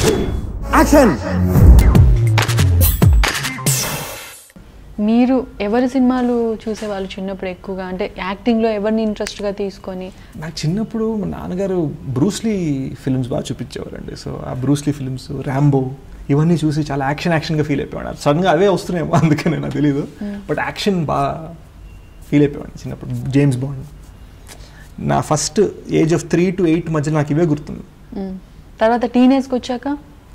Action మీరు ఎవరి సినిమాలు చూసేవాళ్ళు చిన్నప్పుడు ఎక్కువగా అంటే యాక్టింగ్లో ఎవరిని ఇంట్రెస్ట్గా తీసుకొని నాకు చిన్నప్పుడు మా నాన్నగారు బ్రూస్లీ ఫిల్మ్స్ బాగా చూపించేవారండి సో ఆ బ్రూస్లీ ఫిల్మ్స్ ర్యాంబో ఇవన్నీ చూసి చాలా యాక్షన్ యాక్షన్గా ఫీల్ అయిపోయాడు సడన్గా అవే వస్తున్నాయేమో అందుకనే నాకు తెలియదు బట్ యాక్షన్ బాగా ఫీల్ అయిపోయాడు చిన్నప్పుడు జేమ్స్ బాండ్ నా first age of three to eight మధ్య నాకు ఇవే గుర్తుంది మ్మ్. తర్వాత టీనేజ్కి వచ్చాక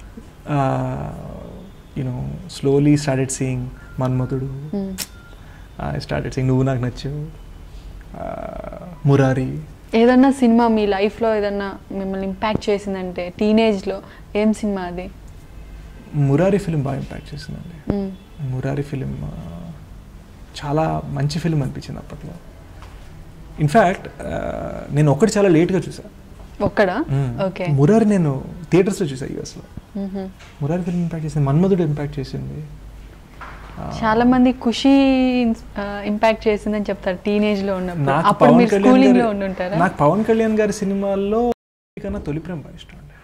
you know slowly started seeing Manmadhudu hmm. I started seeing Nuvvu Naaku Nachav Uh, Murari ఏదన్నా సినిమా మీ లైఫ్లో ఏదన్నా మిమ్మల్ని ఇంపాక్ట్ చేసిందంటే టీనేజ్లో ఏం సినిమా అది మురారి ఫిలిం బాగా ఇంపాక్ట్ చేసిందండి మ్మ్. మురారి ఫిలిం ఆ, చాలా మంచి ఫిలిం అనిపించింది అప్పట్లో ఇన్ఫ్యాక్ట్ నేను ఒక్కటి చాలా లేట్గా చూసా ఒక్కడా ఓకే మురారి నేను థియేటర్స్లో చూసా యూఎస్లో మ్మ్. మురారి ఫిలిం ఇంపాక్ట్ చేసింది మన్మధుడు ఇంపాక్ట్ చేసింది ఆ, చాలా మంది ఖుషి ఇంపాక్ట్ చేసిందని చెప్తారు టీనేజ్ లో ఉన్నప్పుడు నాకు అప్పుడు పవన్ మీరు కళ్యాణ్ స్కూలింగ్ లో గారి- ఉండుంటారా నాకు పవన్ కళ్యాణ్ గారి సినిమాల్లో కన్నా తొలి ప్రేమ బాగా ఇష్టం అండి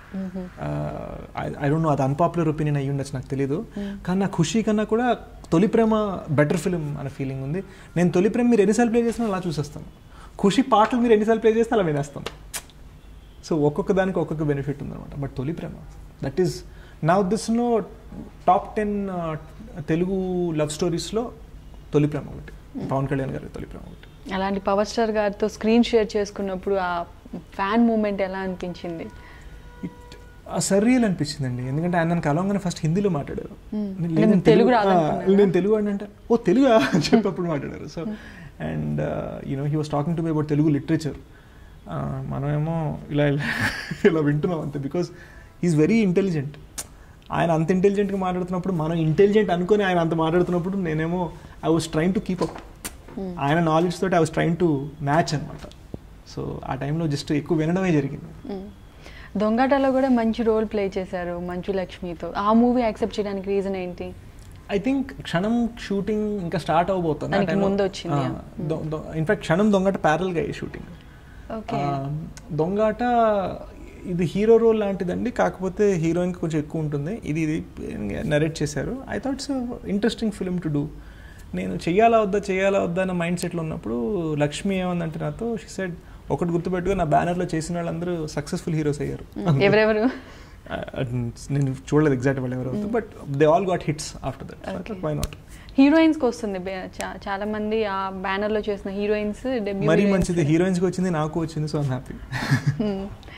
ఐ డోంట్ నో అది అన్పాపులర్ ఒపీనియన్ అయ్యి ఉండొచ్చు నాకు తెలియదు కానీ నా ఖుషి కన్నా కూడా తొలి ప్రేమ బెటర్ ఫిలిం అనే ఫీలింగ్ ఉంది నేను తొలి ప్రేమ మీరు ఎన్నిసార్లు ప్లే చేసినా అలా చూసేస్తాను ఖుషి పాటలు మీరు ఎన్నిసార్లు ప్లే చేసినా అలా వినేస్తాను సో ఒక్కొక్క దానికి ఒక్కొక్క బెనిఫిట్ ఉందన్నమాట బట్ తొలి ప్రేమ దట్ ఈస్ నా ఉద్దేశంలో టాప్ టెన్ తెలుగు లవ్ స్టోరీస్లో తొలి ప్రేమ ఒకటి పవన్ కళ్యాణ్ గారి తొలి ప్రేమ ఒకటి అలాంటి పవర్ స్టార్ గారితో స్క్రీన్ షేర్ చేసుకున్నప్పుడు ఆ ఫ్యాన్ మూమెంట్ ఎలా అనిపించింది ఇట్ సర్రియల్ అనిపించిందండి ఎందుకంటే ఆయన నన్ను కలవగానే ఫస్ట్ హిందీలో మాట్లాడారు Hmm. నేను నేను నేను తెలుగు ఆ, రాదనుకున్నానా? నేను తెలుగు అని అంటే ఓ తెలుగా అని చెప్పి అప్పుడు మాట్లాడారు so and you know he was talking to me about Telugu literature మనమేమో ఇలా ఇలా ఇలా వింటున్నాం అంతే బికాస్ ఈజ్ వెరీ ఇంటెలిజెంట్ ఆయన అంత ఇంటెలిజెంట్గా మాట్లాడుతున్నప్పుడు మనం ఇంటెలిజెంట్ అనుకొని ఆయన అంత మాట్లాడుతున్నప్పుడు నేనేమో I was trying to keep up ఆయన నాలెడ్జ్ తోటి I was trying to match అనమాట సో ఆ టైంలో జస్ట్ ఎక్కువ వినడమే జరిగింది మ్మ్. దొంగటలో కూడా మంచి రోల్ ప్లే చేశారు మంచు లక్ష్మితో ఆ మూవీ యాక్సెప్ట్ చేయడానికి రీజన్ ఏంటి ఐ థింక్ క్షణం షూటింగ్ ఇంకా స్టార్ట్ అవబోతుంది దానికి ముందు వచ్చింది. ఇన్ఫాక్ట్ క్షణం దొంగట ప్యారల్గా అయ్యే షూటింగ్ ఓకే దొంగాట ఇది హీరో రోల్ లాంటిదండి కాకపోతే హీరోయిన్కి కొంచెం ఎక్కువ ఉంటుంది ఇది ఇది నరేట్ చేశారు I thought it's interesting film to do నేను చెయ్యాలా వద్దా చెయ్యాలా వద్దా అన్న మైండ్ సెట్లో ఉన్నప్పుడు లక్ష్మి ఏమందంటే నాతో షీ సెడ్ ఒకటి గుర్తుపెట్టుగా నా బ్యానర్లో చేసిన వాళ్ళందరూ సక్సెస్ఫుల్ హీరోస్ అయ్యారు ఎవరెవరు Uh, నేను చూడలేదు ఎగ్జాక్ట్ వాళ్ళు ఎవరు but they all got hits after that Okay. Why not heroines కి వస్తుంది బే- చా- చాలా మంది ఆ బ్యానర్ లో చేసిన హీరోయిన్స్ డెబ్యూ మరీ మంచిది హీరోయిన్స్కి వచ్చింది నాకు వచ్చింది సో ఐమ్ హ్యాపీ